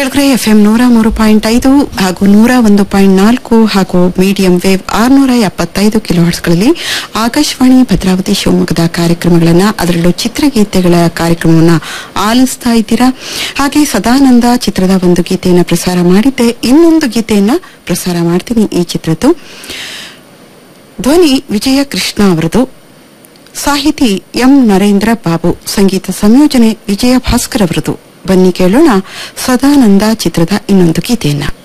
ಕೆಳಗಡೆ ಎಫ್ಎಂ ನೂರ ಮೂರು ಪಾಯಿಂಟ್ ಐದು ಹಾಗೂ ನೂರ ಒಂದು ಪಾಯಿಂಟ್ ನಾಲ್ಕು ಹಾಗೂ ಮೀಡಿಯಂ ವೇವ್ ಆರ್ನೂರ ಎಪ್ಪತ್ತೈದು ಕಿಲೋಹರ್ಟ್ಸ್ಗಳಲ್ಲಿ ಆಕಾಶವಾಣಿ ಭದ್ರಾವತಿ ಶಿವಮೊಗ್ಗದ ಕಾರ್ಯಕ್ರಮಗಳನ್ನ ಅದರಲ್ಲೂ ಚಿತ್ರಗೀತೆಗಳ ಕಾರ್ಯಕ್ರಮವನ್ನ ಆಲಿಸ್ತಾ ಇದ್ದೀರಾ ಹಾಗೆ ಸದಾನಂದ ಚಿತ್ರದ ಒಂದು ಗೀತೆಯನ್ನ ಪ್ರಸಾರ ಮಾಡಿದ್ದೆ ಇನ್ನೊಂದು ಗೀತೆಯನ್ನ ಪ್ರಸಾರ ಮಾಡ್ತೀನಿ ಈ ಚಿತ್ರದ್ದು ಧ್ವನಿ ವಿಜಯ ಕೃಷ್ಣ ಅವರದು ಸಾಹಿತಿ ಎಂ ನರೇಂದ್ರ ಬಾಬು ಸಂಗೀತ ಸಂಯೋಜನೆ ವಿಜಯ ಭಾಸ್ಕರ್ ಅವರದು ಬನ್ನಿ ಕೇಳೋಣ ಸದಾನಂದ ಚಿತ್ರದ ಇನ್ನೊಂದು ಗೀತೆಯನ್ನ